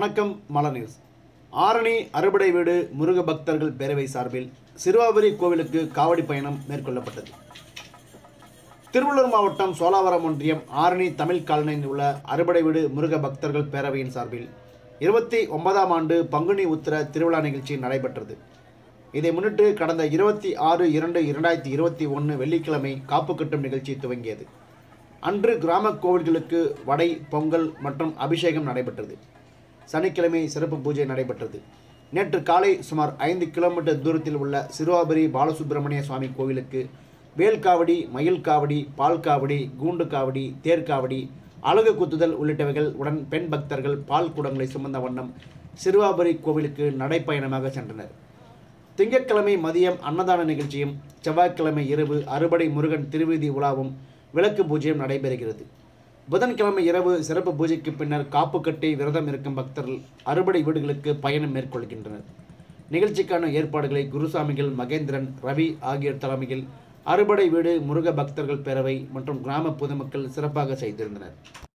வணக்கம் மலர் நியூஸ் ஆரணி அறுபடை வீடு முருக பக்தர்கள் பேரவை சார்பில் சிறுவாபுரி கோவிலுக்கு காவடி பயணம் மேற்கொள்ளப்பட்டது திருவள்ளூர் மாவட்டம் சோலாவரம் ஒன்றியம் ஆரணி தமிழ் காலனியில் உள்ள அறுபடை வீடு முருக பக்தர்கள் பேரவையின் சார்பில் இருபத்தி ஒன்பதாம் ஆண்டு பங்குனி உத்திர திருவிழா நிகழ்ச்சி நடைபெற்றது இதை முன்னிட்டு கடந்த இருபத்தி ஆறு இரண்டு இரண்டாயிரத்தி இருபத்தி ஒன்று வெள்ளிக்கிழமை காப்பு கட்டும் நிகழ்ச்சி துவங்கியது அன்று கிராம கோவில்களுக்கு வடை பொங்கல் மற்றும் அபிஷேகம் நடைபெற்றது சனிக்கிழமை சிறப்பு பூஜை நடைபெற்றது நேற்று காலை சுமார் ஐந்து கிலோமீட்டர் தூரத்தில் உள்ள சிறுவாபுரி பாலசுப்பிரமணிய சுவாமி கோவிலுக்கு வேல் காவடி மயில் காவடி பால் காவடி கூண்டு காவடி தேர்காவடி அழகு குத்துதல் உள்ளிட்டவைகள் உடன் பெண் பக்தர்கள் பால் குடங்களை சுமந்த வண்ணம் சிறுவாபுரி கோவிலுக்கு நடைப்பயணமாக சென்றனர் திங்கட்கிழமை மதியம் அன்னதான நிகழ்ச்சியும் செவ்வாய்க்கிழமை இரவு அறுபடை முருகன் திருவீதி உலாவும் விளக்கு பூஜையும் நடைபெறுகிறது புதன்கிழமை இரவு சிறப்பு பூஜைக்கு பின்னர் காப்பு கட்டி விரதம் இருக்கும் பக்தர்கள் அறுபடை வீடுகளுக்கு பயணம் மேற்கொள்கின்றனர் நிகழ்ச்சிக்கான ஏற்பாடுகளை குருசாமிகள் மகேந்திரன் ரவி ஆகியோர் தலைமையில் அறுபடை வீடு முருக பக்தர்கள் பேரவை மற்றும் கிராம பொதுமக்கள் சிறப்பாக செய்திருந்தனர்